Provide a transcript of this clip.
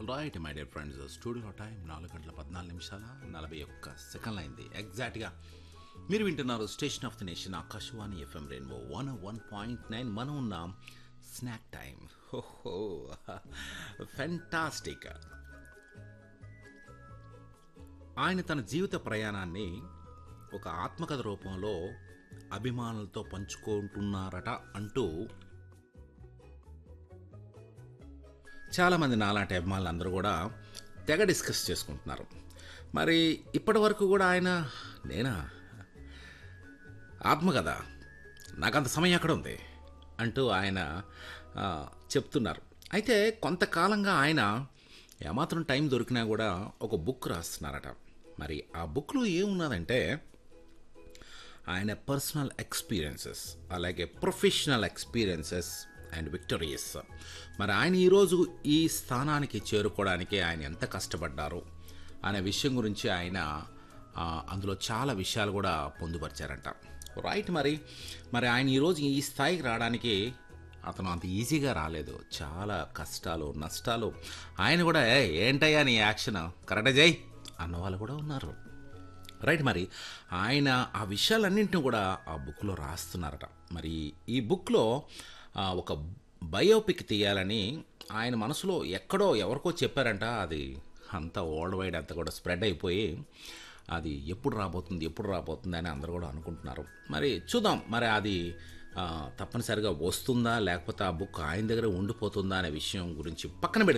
right my dear friends studio time నాలుగు గంటల పద్నాలుగు నిమిషాల నలభై ఒక్క సెకండ్లు అయింది ఎగ్జాక్ట్గా మీరు వింటున్నారు station of the nation Akashvani FM rainbow one one point nine మనం ఉన్నాం స్నాక్ టైం హోహో ఫెంటాస్టిక్ ఆయన తన జీవిత ప్రయాణాన్ని ఒక ఆత్మకథ రూపంలో అభిమానులతో పంచుకుంటున్నారట అంటూ చాలామంది నాలాంటి అభిమానులు అందరూ కూడా తెగ డిస్కస్ చేసుకుంటున్నారు మరి ఇప్పటి వరకు కూడా ఆయన నేనా ఆత్మకథ నాకంత సమయం ఎక్కడ ఉంది అంటూ ఆయన ఆ, చెప్తున్నారు అయితే కొంతకాలంగా ఆయన ఏమాత్రం టైం దొరికినా కూడా ఒక బుక్ రాస్తున్నారట మరి ఆ బుక్లో ఏమున్నదంటే ఆయన పర్సనల్ ఎక్స్పీరియన్సెస్ అలాగే ప్రొఫెషనల్ ఎక్స్పీరియన్సెస్ అండ్ విక్టరీస్ మరి ఆయన ఈరోజు ఈ స్థానానికి చేరుకోవడానికి ఆయన ఎంత కష్టపడ్డారు అనే విషయం గురించి ఆయన ఆ, అందులో చాలా విషయాలు కూడా పొందుపరిచారంట రైట్ మరి మరి ఆయన ఈరోజు ఈ స్థాయికి రావడానికి అతను అంత ఈజీగా రాలేదు చాలా కష్టాలు నష్టాలు ఆయన కూడా "ఏ, ఏంటయ్యా నీ యాక్షన్ కరెక్టే జై అన్న వాళ్ళు కూడా ఉన్నారు రైట్ మరి ఆయన ఆ విషయాలన్నింటినీ కూడా ఆ బుక్లో రాస్తున్నారట మరి ఈ బుక్లో ఆ, ఒక బయోపిక్ తీయాలని ఆయన మనసులో ఎక్కడో ఎవరికో చెప్పారంట అది అంతా వరల్డ్ వైడ్ అంతా కూడా స్ప్రెడ్ అయిపోయి అది ఎప్పుడు రాబోతుంది ఎప్పుడు రాబోతుంది అని అందరూ కూడా అనుకుంటున్నారు మరి చూద్దాం మరి అది ఆ, తప్పనిసరిగా వస్తుందా లేకపోతే ఆ బుక్ ఆయన దగ్గర ఉండిపోతుందా అనే విషయం గురించి పక్కన పెడితే